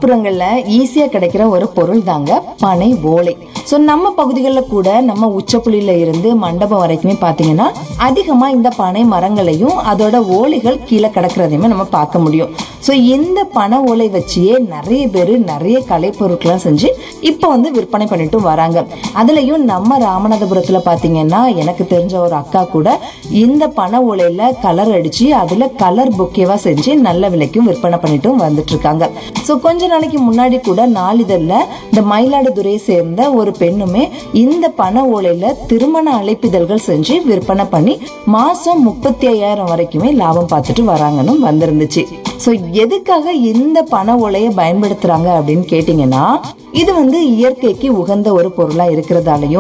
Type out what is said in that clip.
கிராமப்புறங்கள்ல ஈஸியா கிடைக்கிற ஒரு பொருள் தாங்க பனை ஓலை சோ நம்ம பகுதிகளில் கூட நம்ம உச்சப்புலியில இருந்து மண்டபம் வரைக்குமே பாத்தீங்கன்னா அதிகமா இந்த பனை மரங்களையும் அதோட ஓலைகள் கீழே கிடக்கிறதையுமே நம்ம பார்க்க முடியும் சோ இந்த பனை ஓலை வச்சியே நிறைய பேர் நிறைய கலைப்பொருட்கள்லாம் செஞ்சு இப்போ வந்து விற்பனை பண்ணிட்டு வராங்க அதுலயும் நம்ம ராமநாதபுரத்துல பாத்தீங்கன்னா எனக்கு தெரிஞ்ச ஒரு அக்கா கூட இந்த பனை ஓலையில கலர் அடிச்சு அதுல கலர் புக்கேவா செஞ்சு நல்ல விலைக்கும் விற்பனை பண்ணிட்டும் வந்துட்டு இருக்காங்க சோ கொஞ்ச நாளைக்கு முன்னாடி கூட நாளிதழ்ல இந்த மயிலாடுதுறையை சேர்ந்த ஒரு பெண்ணுமே இந்த பனை ஓலையில திருமண அழைப்பிதழ்கள் செஞ்சு விற்பனை பண்ணி மாசம் முப்பத்தி ஐயாயிரம் வரைக்குமே லாபம் பார்த்துட்டு வராங்கன்னு வந்திருந்துச்சு சோ எதுக்காக இந்த பனை ஓலையை பயன்படுத்துறாங்க அப்படின்னு கேட்டீங்கன்னா இது வந்து இயற்கைக்கு உகந்த ஒரு பொருளா இருக்கிறதாலையும்